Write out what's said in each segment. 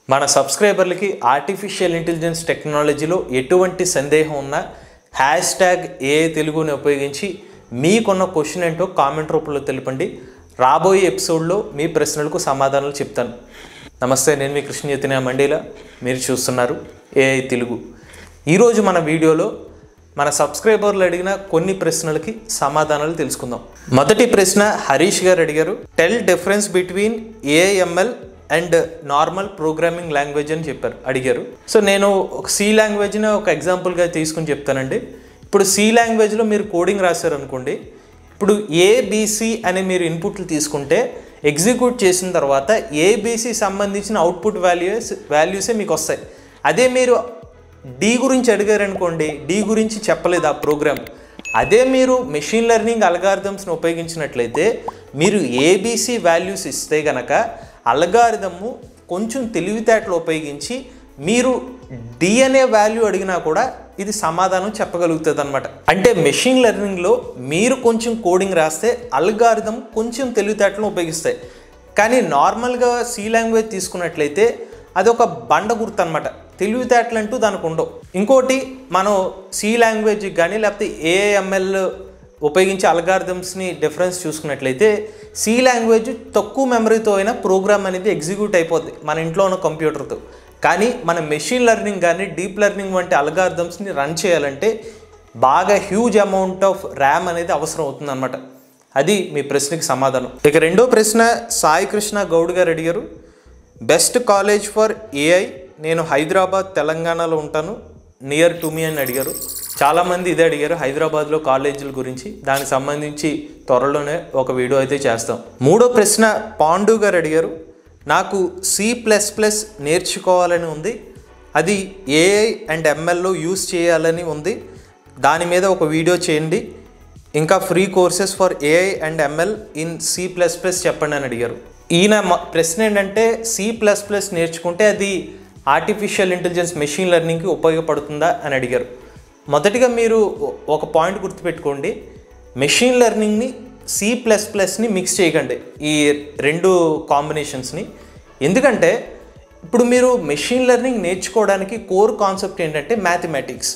మన సబ్స్క్రైబర్లకి artificial intelligence టెక్నాలజీలో ఎటువంటి సందేహం ఉన్నా హ్యాష్ ట్యాగ్ ఏ తెలుగుని ఉపయోగించి మీకున్న క్వశ్చన్ ఏంటో కామెంట్ రూపంలో తెలపండి రాబోయే ఎపిసోడ్లో మీ ప్రశ్నలకు సమాధానాలు చెప్తాను నమస్తే నేను మీ కృష్ణ చైతన్య మండీలా మీరు చూస్తున్నారు ఏఐ తెలుగు ఈరోజు మన వీడియోలో మన సబ్స్క్రైబర్లు అడిగిన కొన్ని ప్రశ్నలకి సమాధానాలు తెలుసుకుందాం మొదటి ప్రశ్న హరీష్ గారు అడిగారు tell difference between AML and normal programming language అని చెప్పారు అడిగారు సో నేను ఒక సి లాంగ్వేజ్ని ఒక ఎగ్జాంపుల్గా తీసుకుని చెప్తానండి ఇప్పుడు సి లాంగ్వేజ్లో మీరు కోడింగ్ రాశారు అనుకోండి ఇప్పుడు ఏబిసి అనే మీరు ఇన్పుట్లు తీసుకుంటే ఎగ్జిక్యూట్ చేసిన తర్వాత ఏబిసి సంబంధించిన అవుట్పుట్ వాల్యూస్ వాల్యూసే మీకు వస్తాయి అదే మీరు డి గురించి అడిగారు అనుకోండి డి గురించి చెప్పలేదు ఆ ప్రోగ్రామ్ అదే మీరు మెషిన్ లెర్నింగ్ అల్గారిథమ్స్ని ఉపయోగించినట్లయితే మీరు ఏబిసి వాల్యూస్ ఇస్తే గనక అల్గారిథము కొంచెం తెలివితేటలు ఉపయోగించి మీరు డి అనే వాల్యూ అడిగినా కూడా ఇది సమాధానం చెప్పగలుగుతుంది అనమాట అంటే మెషిన్ లెర్నింగ్లో మీరు కొంచెం కోడింగ్ రాస్తే అల్గారిథం కొంచెం తెలివితేటలను ఉపయోగిస్తాయి కానీ నార్మల్గా సి లాంగ్వేజ్ తీసుకున్నట్లయితే అది ఒక బండ గుర్తు అనమాట తెలివితేటలు అంటూ దానికి ఉండవు ఇంకోటి మనం సి లాంగ్వేజ్ కానీ లేకపోతే ఏఎంఎల్ ఉపయోగించే అల్గారిథమ్స్ని డిఫరెన్స్ చూసుకున్నట్లయితే సి లాంగ్వేజ్ తక్కువ మెమరీతో అయినా ప్రోగ్రామ్ అనేది ఎగ్జిక్యూట్ అయిపోద్ది మన ఇంట్లో ఉన్న కంప్యూటర్తో కానీ మన మెషిన్ లెర్నింగ్ కానీ డీప్ లెర్నింగ్ వంటి అల్గారిథమ్స్ని రన్ చేయాలంటే బాగా హ్యూజ్ అమౌంట్ ఆఫ్ ర్యామ్ అనేది అవసరం అవుతుందన్నమాట అది మీ ప్రశ్నకి సమాధానం ఇక రెండో ప్రశ్న సాయి కృష్ణ గౌడ్ గారు అడిగారు బెస్ట్ కాలేజ్ ఫర్ ఏఐ నేను హైదరాబాద్ తెలంగాణలో ఉంటాను నియర్ టు మీ అని అడిగారు చాలామంది ఇదే అడిగారు హైదరాబాద్లో కాలేజీల గురించి దానికి సంబంధించి త్వరలోనే ఒక వీడియో అయితే చేస్తాం మూడో ప్రశ్న పాండు గారు అడిగారు నాకు సి ప్లస్ ప్లస్ నేర్చుకోవాలని ఉంది అది ఏఐ అండ్ ఎంఎల్లో యూస్ చేయాలని ఉంది దాని మీద ఒక వీడియో చేయండి ఇంకా free courses for AI and ML in C plus plus చెప్పండి అని అడిగారు ఈయన మ- ప్రశ్న ఏంటంటే సి ప్లస్ ప్లస్ నేర్చుకుంటే అది ఆర్టిఫిషియల్ ఇంటెలిజెన్స్ మెషిన్ లెర్నింగ్కి ఉపయోగపడుతుందా అని అడిగారు మొదటిగా మీరు ఒ- ఒక పాయింట్ గుర్తుపెట్టుకోండి మెషిన్ లెర్నింగ్ని సి ప్లస్ ప్లస్ని మిక్స్ చేయకండి ఈ రెండు కాంబినేషన్స్ని ఎందుకంటే ఇప్పుడు మీరు మెషిన్ లెర్నింగ్ నేర్చుకోవడానికి కోర్ కాన్సెప్ట్ ఏంటంటే మ్యాథమెటిక్స్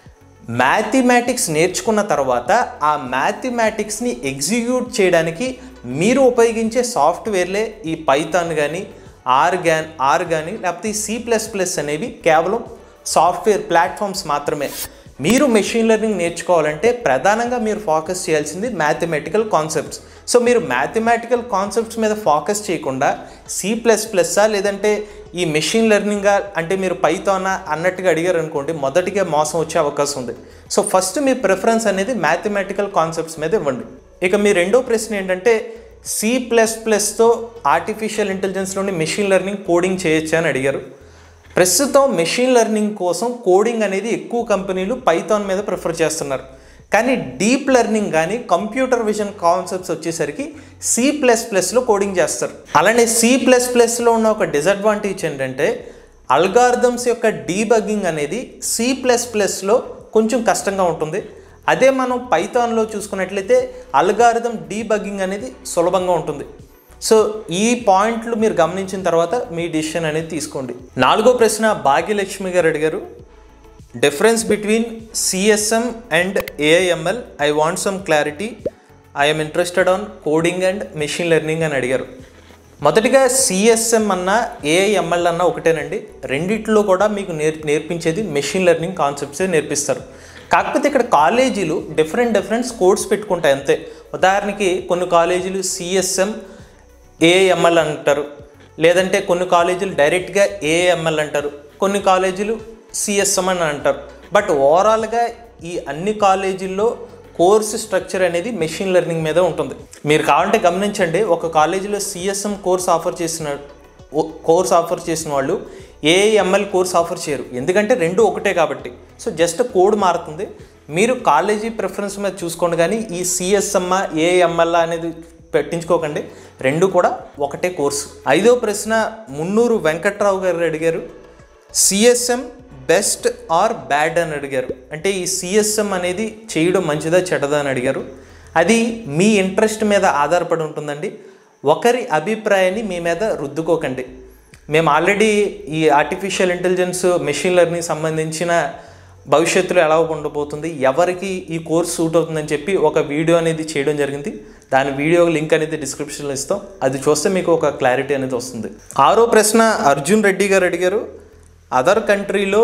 మ్యాథమెటిక్స్ నేర్చుకున్న తర్వాత ఆ మ్యాథమెటిక్స్ని ఎగ్జిక్యూట్ చేయడానికి మీరు ఉపయోగించే సాఫ్ట్వేర్లే ఈ పైథాన్ కానీ ఆర్ గ్యాన్ ఆర్ కానీ లేకపోతే ఈ సి ప్లస్ ప్లస్ అనేవి కేవలం సాఫ్ట్వేర్ ప్లాట్ఫామ్స్ మాత్రమే మీరు మెషిన్ లెర్నింగ్ నేర్చుకోవాలంటే ప్రధానంగా మీరు ఫోకస్ చేయాల్సింది మ్యాథమెటికల్ కాన్సెప్ట్స్ సో మీరు మ్యాథమెటికల్ కాన్సెప్ట్స్ మీద ఫోకస్ చేయకుండా సి ప్లస్ ప్లస్సా లేదంటే ఈ మెషిన్ లెర్నింగ్ అంటే మీరు పైథానా అన్నట్టుగా అడిగారు అనుకోండి మొదటిగా మోసం వచ్చే అవకాశం ఉంది సో ఫస్ట్ మీ ప్రిఫరెన్స్ అనేది మ్యాథమెటికల్ కాన్సెప్ట్స్ మీద ఇవ్వండి ఇక మీ రెండో ప్రశ్న ఏంటంటే సి ప్లస్ ప్లస్తో ఆర్టిఫిషియల్ ఇంటెలిజెన్స్లోని మెషిన్ లెర్నింగ్ కోడింగ్ చేయొచ్చా అని అడిగారు ప్రస్తుతం మెషిన్ లెర్నింగ్ కోసం కోడింగ్ అనేది ఎక్కువ కంపెనీలు పైథాన్ మీద ప్రిఫర్ చేస్తున్నారు కానీ డీప్ లెర్నింగ్ కానీ కంప్యూటర్ విజన్ కాన్సెప్ట్స్ వచ్చేసరికి సి ప్లస్ ప్లస్లో కోడింగ్ చేస్తారు అలానే సి ప్లస్ ప్లస్లో ఉన్న ఒక డిసడ్వాంటేజ్ ఏంటంటే అల్గారిథమ్స్ యొక్క డీబగ్గింగ్ అనేది సి ప్లస్ ప్లస్లో కొంచెం కష్టంగా ఉంటుంది అదే మనం పైథాన్లో చూసుకున్నట్లయితే అల్గారిథం డీబగ్గింగ్ అనేది సులభంగా ఉంటుంది సో ఈ పాయింట్లు మీరు గమనించిన తర్వాత మీ డిసిషన్ అనేది తీసుకోండి నాలుగో ప్రశ్న భాగ్యలక్ష్మి గారు అడిగారు difference between CSM and AIML I want some clarity I'm interested on coding and machine learning అని అడిగారు మొదటిగా సిఎస్ఎం అన్న ఏఐఎంఎల్ అన్న ఒకటేనండి రెండిట్లో కూడా మీకు నేర్ నేర్పించేది మెషిన్ లెర్నింగ్ కాన్సెప్ట్సే నేర్పిస్తారు కాకపోతే ఇక్కడ కాలేజీలు డిఫరెంట్ డిఫరెంట్ కోర్స్ పెట్టుకుంటాయి అంతే ఉదాహరణకి కొన్ని కాలేజీలు సిఎస్ఎం ఏఎంఎల్ అంటారు లేదంటే కొన్ని కాలేజీలు డైరెక్ట్గా ఏఎంఎల్ అంటారు కొన్ని కాలేజీలు సిఎస్ఎం అని అంటారు బట్ ఓవరాల్గా ఈ అన్ని కాలేజీల్లో కోర్స్ స్ట్రక్చర్ అనేది మెషిన్ లెర్నింగ్ మీద ఉంటుంది మీరు కావాలంటే గమనించండి ఒక కాలేజీలో సిఎస్ఎం కోర్స్ ఆఫర్ చేసిన కోర్స్ ఆఫర్ చేసిన వాళ్ళు ఏఎంఎల్ కోర్స్ ఆఫర్ చేయరు ఎందుకంటే రెండు ఒకటే కాబట్టి సో జస్ట్ కోడ్ మారుతుంది మీరు కాలేజీ ప్రిఫరెన్స్ మీద చూసుకోండి కానీ ఈ సిఎస్ఎం ఏఎంఎల్ అనేది పెట్టించుకోకండి రెండు కూడా ఒకటే కోర్సు ఐదో ప్రశ్న మున్నూరు వెంకట్రావు గారు అడిగారు సిఎస్ఎం బెస్ట్ ఆర్ బ్యాడ్ అని అడిగారు అంటే ఈ సిఎస్ఎం అనేది చేయడం మంచిదా చెడ్డదా అని అడిగారు అది మీ ఇంట్రెస్ట్ మీద ఆధారపడి ఉంటుందండి ఒకరి అభిప్రాయాన్ని మీ మీద రుద్దుకోకండి మేము ఆల్రెడీ ఈ ఆర్టిఫిషియల్ ఇంటెలిజెన్స్ మెషిన్ లెర్నింగ్ సంబంధించిన భవిష్యత్తులో ఎలా ఉండబోతుంది ఎవరికి ఈ కోర్స్ సూట్ అవుతుందని చెప్పి ఒక వీడియో అనేది చేయడం జరిగింది దాని వీడియో లింక్ అనేది డిస్క్రిప్షన్లో ఇస్తాం అది చూస్తే మీకు ఒక క్లారిటీ అనేది వస్తుంది ఆరో ప్రశ్న అర్జున్ రెడ్డి గారు అడిగారు అదర్ కంట్రీలో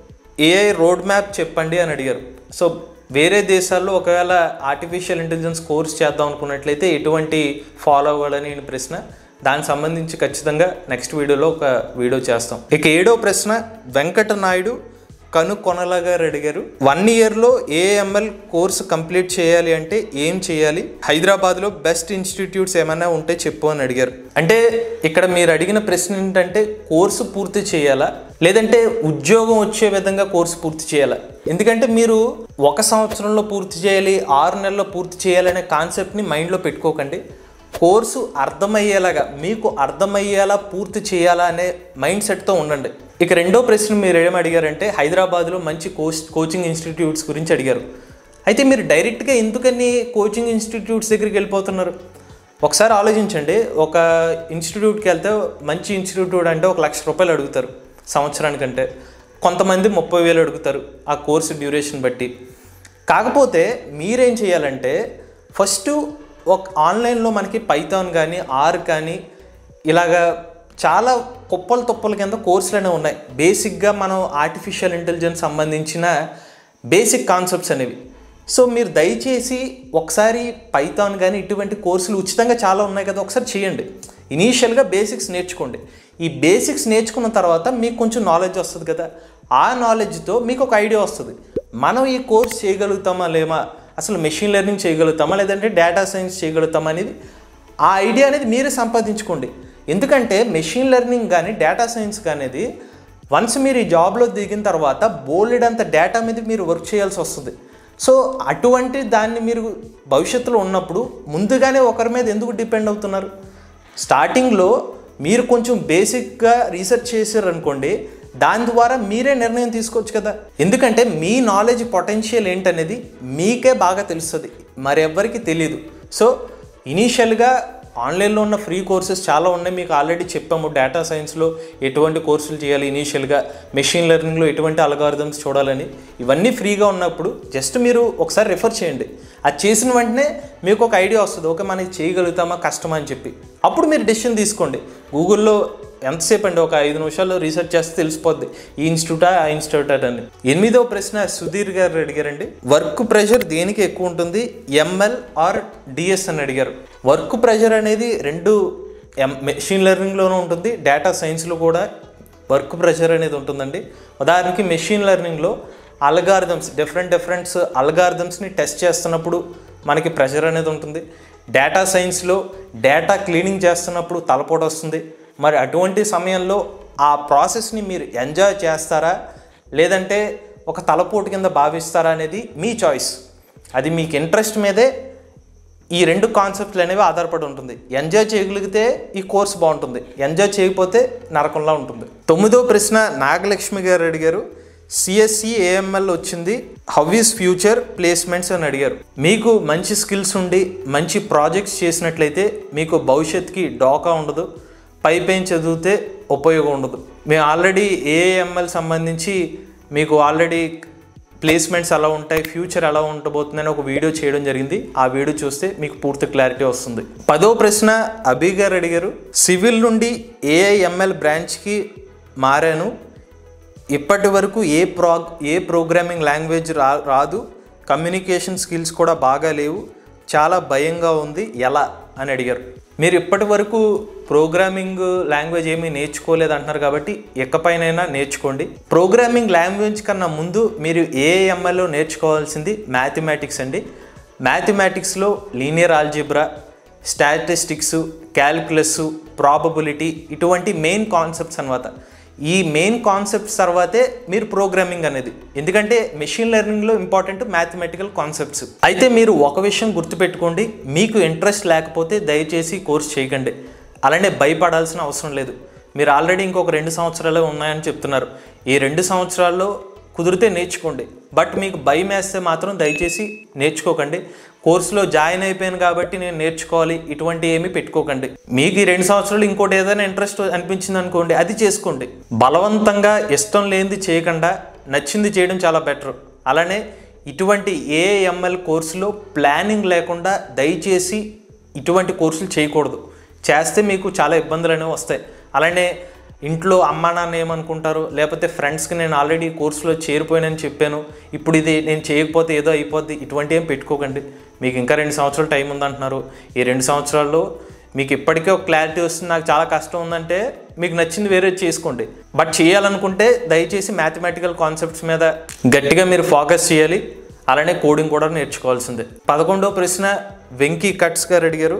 ఏఐ రోడ్ మ్యాప్ చెప్పండి అని అడిగారు సో వేరే దేశాల్లో ఒకవేళ ఆర్టిఫిషియల్ ఇంటెలిజెన్స్ కోర్స్ చేద్దాం అనుకున్నట్లయితే ఎటువంటి ఫాలో అవ్వాలని నేను ప్రశ్న దానికి సంబంధించి ఖచ్చితంగా నెక్స్ట్ వీడియోలో ఒక వీడియో చేస్తాం ఇక ఏడో ప్రశ్న వెంకట నాయుడు కనుకొనల గారు అడిగారు వన్ ఇయర్లో ఏఎంఎల్ కోర్సు కంప్లీట్ చేయాలి అంటే ఏం చేయాలి హైదరాబాద్లో బెస్ట్ ఇన్స్టిట్యూట్స్ ఏమైనా ఉంటే చెప్పు అని అడిగారు అంటే ఇక్కడ మీరు అడిగిన ప్రశ్న ఏంటంటే కోర్సు పూర్తి చేయాలా లేదంటే ఉద్యోగం వచ్చే విధంగా కోర్సు పూర్తి చేయాలా ఎందుకంటే మీరు ఒక సంవత్సరంలో పూర్తి చేయాలి ఆరు నెలల్లో పూర్తి చేయాలనే కాన్సెప్ట్ని మైండ్లో పెట్టుకోకండి కోర్సు అర్థమయ్యేలాగా మీకు అర్థమయ్యేలా పూర్తి చేయాలా అనే మైండ్ సెట్తో ఉండండి ఇక రెండో ప్రశ్న మీరు ఏం అడిగారంటే హైదరాబాద్లో మంచి కోచ్ కోచింగ్ ఇన్స్టిట్యూట్స్ గురించి అడిగారు అయితే మీరు డైరెక్ట్గా ఎందుకని కోచింగ్ ఇన్స్టిట్యూట్స్ దగ్గరికి వెళ్ళిపోతున్నారు ఒకసారి ఆలోచించండి ఒక ఇన్స్టిట్యూట్కి వెళ్తే మంచి ఇన్స్టిట్యూట్ అంటే ఒక లక్ష రూపాయలు అడుగుతారు సంవత్సరానికంటే కొంతమంది ముప్పై వేలు అడుగుతారు ఆ కోర్సు డ్యూరేషన్ బట్టి కాకపోతే మీరేం చేయాలంటే ఫస్ట్ ఒక ఆన్లైన్లో మనకి పైథాన్ కానీ ఆర్ కానీ ఇలాగా చాలా కుప్పల తుప్పల కింద కోర్సులు అనేవి ఉన్నాయి బేసిక్గా మనం ఆర్టిఫిషియల్ ఇంటెలిజెన్స్ సంబంధించిన బేసిక్ కాన్సెప్ట్స్ అనేవి సో మీరు దయచేసి ఒకసారి పైథాన్ కానీ ఇటువంటి కోర్సులు ఉచితంగా చాలా ఉన్నాయి కదా ఒకసారి చేయండి ఇనీషియల్గా బేసిక్స్ నేర్చుకోండి ఈ బేసిక్స్ నేర్చుకున్న తర్వాత మీకు కొంచెం నాలెడ్జ్ వస్తుంది కదా ఆ నాలెడ్జ్తో మీకు ఒక ఐడియా వస్తుంది మనం ఈ కోర్స్ చేయగలుగుతామా లేమా అసలు మెషిన్ లెర్నింగ్ చేయగలుగుతామా లేదంటే డేటా సైన్స్ చేయగలుగుతామా అనేది ఆ ఐడియా అనేది మీరే సంపాదించుకోండి ఎందుకంటే మెషిన్ లెర్నింగ్ కానీ డేటా సైన్స్ అనేది వన్స్ మీరు ఈ జాబ్లో దిగిన తర్వాత బోలెడంత డేటా మీద మీరు వర్క్ చేయాల్సి వస్తుంది సో అటువంటి దాన్ని మీరు భవిష్యత్తులో ఉన్నప్పుడు ముందుగానే ఒకరి మీద ఎందుకు డిపెండ్ అవుతున్నారు స్టార్టింగ్లో మీరు కొంచెం బేసిక్గా రీసెర్చ్ చేశారనుకోండి దాని ద్వారా మీరే నిర్ణయం తీసుకోవచ్చు కదా ఎందుకంటే మీ నాలెడ్జ్ పొటెన్షియల్ ఏంటనేది మీకే బాగా తెలుస్తుంది మరెవ్వరికి తెలియదు సో ఇనీషియల్గా ఆన్లైన్లో ఉన్న ఫ్రీ కోర్సెస్ చాలా ఉన్నాయి మీకు ఆల్రెడీ చెప్పాము డేటా సైన్స్లో ఎటువంటి కోర్సులు చేయాలి ఇనీషియల్గా మెషిన్ లెర్నింగ్లో ఎటువంటి అల్గారిథమ్స్ చూడాలని ఇవన్నీ ఫ్రీగా ఉన్నప్పుడు జస్ట్ మీరు ఒకసారి రిఫర్ చేయండి అది చేసిన వెంటనే మీకు ఒక ఐడియా వస్తుంది ఓకే మనకి చేయగలుగుతామా కష్టమా అని చెప్పి అప్పుడు మీరు డెసిషన్ తీసుకోండి గూగుల్లో ఎంతసేపు అండి ఒక ఐదు నిమిషాలు రీసెర్చ్ చేస్తే తెలిసిపోద్ది ఈ ఇన్స్టిట్యూటా ఆ ఇన్స్టిట్యూటా అని ఎనిమిదో ప్రశ్న సుధీర్ గారు అడిగారండి వర్క్ ప్రెషర్ దేనికి ఎక్కువ ఉంటుంది ఎంఎల్ ఆర్ డిఎస్ అని అడిగారు వర్క్ ప్రెషర్ అనేది రెండు ఎం మెషిన్ లెర్నింగ్లోనూ ఉంటుంది డేటా సైన్స్లో కూడా వర్క్ ప్రెషర్ అనేది ఉంటుందండి ఉదాహరణకి మెషిన్ లెర్నింగ్లో అల్గారిథమ్స్ డిఫరెంట్ డిఫరెంట్స్ అల్గారిథమ్స్ని టెస్ట్ చేస్తున్నప్పుడు మనకి ప్రెషర్ అనేది ఉంటుంది డేటా సైన్స్లో డేటా క్లీనింగ్ చేస్తున్నప్పుడు తలపోటు వస్తుంది మరి అటువంటి సమయంలో ఆ ప్రాసెస్ని మీరు ఎంజాయ్ చేస్తారా లేదంటే ఒక తలపోటు కింద భావిస్తారా అనేది మీ చాయిస్ అది మీకు ఇంట్రెస్ట్ మీదే ఈ రెండు కాన్సెప్ట్లు అనేవి ఆధారపడి ఉంటుంది ఎంజాయ్ చేయగలిగితే ఈ కోర్స్ బాగుంటుంది ఎంజాయ్ చేయకపోతే నరకంలా ఉంటుంది తొమ్మిదో ప్రశ్న నాగలక్ష్మి గారు అడిగారు సిఎస్సి ఏఎంఎల్ వచ్చింది హౌ ఈస్ ఫ్యూచర్ ప్లేస్మెంట్స్ అని అడిగారు మీకు మంచి స్కిల్స్ ఉండి మంచి ప్రాజెక్ట్స్ చేసినట్లయితే మీకు భవిష్యత్తుకి డోకా ఉండదు పై పైన చదివితే ఉపయోగం ఉండదు మేము ఆల్రెడీ ఏఎంఎల్ సంబంధించి మీకు ఆల్రెడీ ప్లేస్మెంట్స్ ఎలా ఉంటాయి ఫ్యూచర్ ఎలా ఉండబోతుందని ఒక వీడియో చేయడం జరిగింది ఆ వీడియో చూస్తే మీకు పూర్తి క్లారిటీ వస్తుంది పదో ప్రశ్న అభి గారు అడిగారు సివిల్ నుండి ఏఐఎంఎల్ బ్రాంచ్కి మారాను ఇప్పటి వరకు ఏ ప్రా ఏ ప్రోగ్రామింగ్ లాంగ్వేజ్ రా రాదు కమ్యూనికేషన్ స్కిల్స్ కూడా బాగా లేవు చాలా భయంగా ఉంది ఎలా అని అడిగారు మీరు ఇప్పటి వరకు ప్రోగ్రామింగ్ లాంగ్వేజ్ ఏమీ నేర్చుకోలేదు అంటున్నారు కాబట్టి ఎక్కపైనైనా నేర్చుకోండి ప్రోగ్రామింగ్ లాంగ్వేజ్ కన్నా ముందు మీరు ఏఎంఎల్లో నేర్చుకోవాల్సింది మ్యాథమెటిక్స్ అండి మ్యాథమెటిక్స్లో linear algebra statistics calculus probability ఇటువంటి మెయిన్ కాన్సెప్ట్స్ అనమాట ఈ మెయిన్ కాన్సెప్ట్స్ తర్వాతే మీరు ప్రోగ్రామింగ్ అనేది ఎందుకంటే మెషిన్ లెర్నింగ్లో ఇంపార్టెంట్ మ్యాథమెటికల్ కాన్సెప్ట్స్ అయితే మీరు ఒక విషయం గుర్తుపెట్టుకోండి మీకు ఇంట్రెస్ట్ లేకపోతే దయచేసి కోర్స్ చేయకండి అలానే భయపడాల్సిన అవసరం లేదు మీరు ఆల్రెడీ ఇంకొక రెండు సంవత్సరాలే ఉన్నాయని చెప్తున్నారు ఈ రెండు సంవత్సరాల్లో కుదిరితే నేర్చుకోండి బట్ మీకు భయం వేస్తే మాత్రం దయచేసి నేర్చుకోకండి కోర్సులో జాయిన్ అయిపోయాను కాబట్టి నేను నేర్చుకోవాలి ఇటువంటి ఏమీ పెట్టుకోకండి మీకు ఈ రెండు సంవత్సరాలు ఇంకోటి ఏదైనా ఇంట్రెస్ట్ అనిపించింది అనుకోండి అది చేసుకోండి బలవంతంగా ఇష్టం లేనిది చేయకుండా నచ్చింది చేయడం చాలా బెటర్ అలానే ఇటువంటి ఏఎంఎల్ కోర్సులో ప్లానింగ్ లేకుండా దయచేసి ఇటువంటి కోర్సులు చేయకూడదు చేస్తే మీకు చాలా ఇబ్బందులు అనేవి వస్తాయి అలానే ఇంట్లో అమ్మా నాన్న ఏమనుకుంటారు లేకపోతే ఫ్రెండ్స్కి నేను ఆల్రెడీ కోర్సులో చేరిపోయానని చెప్పాను ఇప్పుడు ఇది నేను చేయకపోతే ఏదో అయిపోద్ది ఇటువంటి ఏం పెట్టుకోకండి మీకు ఇంకా రెండు సంవత్సరాలు టైం ఉందంటున్నారు ఈ రెండు సంవత్సరాల్లో మీకు ఇప్పటికే ఒక క్లారిటీ వస్తుంది నాకు చాలా కష్టం ఉందంటే మీకు నచ్చింది వేరే చేసుకోండి బట్ చేయాలనుకుంటే దయచేసి మ్యాథమెటికల్ కాన్సెప్ట్స్ మీద గట్టిగా మీరు ఫోకస్ చేయాలి అలానే కోడింగ్ కూడా నేర్చుకోవాల్సిందే పదకొండో ప్రశ్న వెంకీ కట్స్ గారు అడిగారు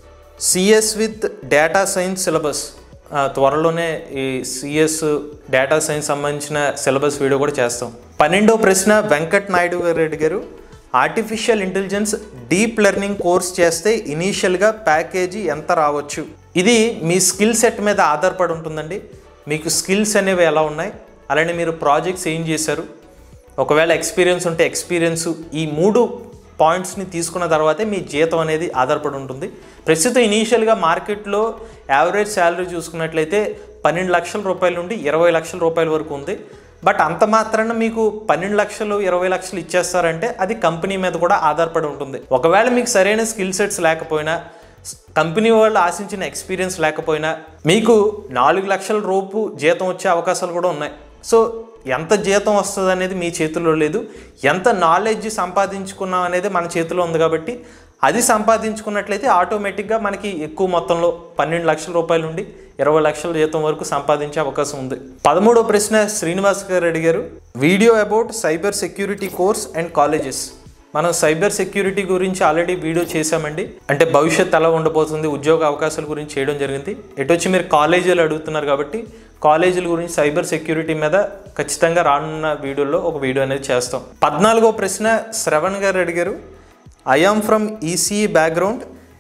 CS with data science syllabus ఆ, త్వరలోనే ఈ సిఎస్ డేటా సైన్స్ సంబంధించిన సిలబస్ వీడియో కూడా చేస్తాం పన్నెండో ప్రశ్న వెంకట్ నాయుడు గారు అడిగారు artificial intelligence deep learning course చేస్తే ఇనీషియల్గా ప్యాకేజీ ఎంత రావచ్చు ఇది మీ స్కిల్ సెట్ మీద ఆధారపడి ఉంటుందండి మీకు స్కిల్స్ అనేవి ఎలా ఉన్నాయి అలానే మీరు ప్రాజెక్ట్స్ ఏం చేశారు ఒకవేళ ఎక్స్పీరియన్స్ ఉంటే ఎక్స్పీరియన్స్ ఈ మూడు పాయింట్స్ని తీసుకున్న తర్వాతే మీ జీతం అనేది ఆధారపడి ఉంటుంది ప్రస్తుతం ఇనీషియల్గా మార్కెట్లో యావరేజ్ శాలరీ చూసుకున్నట్లయితే పన్నెండు లక్షల రూపాయల నుండి ఇరవై లక్షల రూపాయల వరకు ఉంది బట్ అంత మాత్రాన మీకు పన్నెండు లక్షలు ఇరవై లక్షలు ఇచ్చేస్తారంటే అది కంపెనీ మీద కూడా ఆధారపడి ఉంటుంది ఒకవేళ మీకు సరైన స్కిల్ సెట్స్ లేకపోయినా కంపెనీ వాళ్ళు ఆశించిన ఎక్స్పీరియన్స్ లేకపోయినా మీకు నాలుగు లక్షల రూపు జీతం వచ్చే అవకాశాలు కూడా ఉన్నాయి సో ఎంత జీతం వస్తుంది అనేది మీ చేతిలో లేదు ఎంత నాలెడ్జ్ సంపాదించుకున్నాం అనేది మన చేతిలో ఉంది కాబట్టి అది సంపాదించుకున్నట్లయితే ఆటోమేటిక్గా మనకి ఎక్కువ మొత్తంలో పన్నెండు లక్షల రూపాయల నుండి ఇరవై లక్షల జీతం వరకు సంపాదించే అవకాశం ఉంది పదమూడో ప్రశ్న శ్రీనివాస్ గారు అడిగారు video about cyber security course and colleges మనం సైబర్ సెక్యూరిటీ గురించి ఆల్రెడీ వీడియో చేశామండి అంటే భవిష్యత్ ఎలా ఉండబోతుంది ఉద్యోగ అవకాశాల గురించి చేయడం జరిగింది ఎటు వచ్చి మీరు కాలేజీలు అడుగుతున్నారు కాబట్టి కాలేజీల గురించి సైబర్ సెక్యూరిటీ మీద ఖచ్చితంగా రానున్న వీడియోలో ఒక వీడియో అనేది చేస్తాం పద్నాలుగో ప్రశ్న శ్రవణ్ గారు అడిగారు I am from ECE background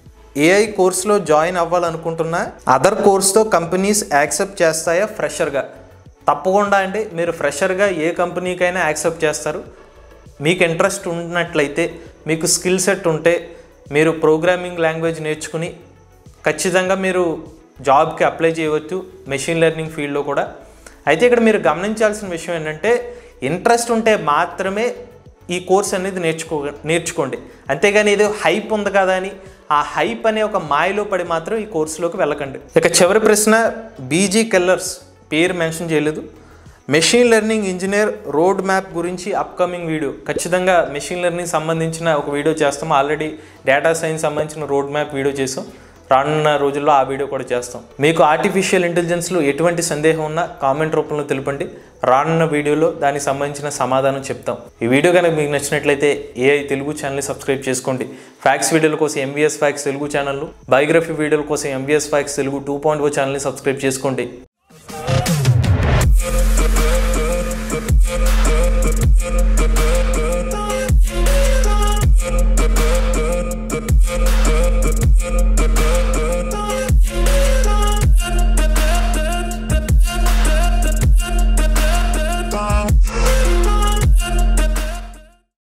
AI కోర్స్లో జాయిన్ అవ్వాలనుకుంటున్నా అదర్ కోర్స్తో కంపెనీస్ యాక్సెప్ట్ చేస్తాయా ఫ్రెషర్గా తప్పకుండా అండి మీరు ఫ్రెషర్గా ఏ కంపెనీకైనా యాక్సెప్ట్ చేస్తారు మీకు ఇంట్రెస్ట్ ఉన్నట్లయితే మీకు స్కిల్ సెట్ ఉంటే మీరు ప్రోగ్రామింగ్ లాంగ్వేజ్ నేర్చుకుని ఖచ్చితంగా మీరు జాబ్కి అప్లై చేయవచ్చు మెషిన్ లెర్నింగ్ ఫీల్డ్లో కూడా అయితే ఇక్కడ మీరు గమనించాల్సిన విషయం ఏంటంటే ఇంట్రెస్ట్ ఉంటే మాత్రమే ఈ కోర్స్ అనేది నేర్చుకో నేర్చుకోండి అంతేగాని ఏదో హైప్ ఉంది కదా అని ఆ హైప్ అనే ఒక మాయలో పడి మాత్రం ఈ కోర్సులోకి వెళ్ళకండి ఇక చివరి ప్రశ్న బీజీ కెల్లర్స్ పేరు మెన్షన్ చేయలేదు machine learning engineer road map గురించి అప్కమింగ్ వీడియో ఖచ్చితంగా మెషిన్ లెర్నింగ్ సంబంధించిన ఒక వీడియో చేస్తాం ఆల్రెడీ డేటా సైన్స్ సంబంధించిన రోడ్ మ్యాప్ వీడియో చేసాం రానున్న రోజుల్లో ఆ వీడియో కూడా చేస్తాం మీకు ఆర్టిఫిషియల్ ఇంటెలిజెన్స్లో ఎటువంటి సందేహం ఉన్నా కామెంట్ రూపంలో తెలుపండి రానున్న వీడియోలో దానికి సంబంధించిన సమాధానం చెప్తాం ఈ వీడియో కనుక మీకు నచ్చినట్లయితే ఏఐ తెలుగు ఛానల్ని సబ్స్క్రైబ్ చేసుకోండి ఫ్యాక్స్ వీడియోల కోసం MBS facts Telugu channel biography వీడియోల కోసం MBS facts Telugu two point O ఛానల్ని సబ్స్క్రైబ్ చేసుకోండి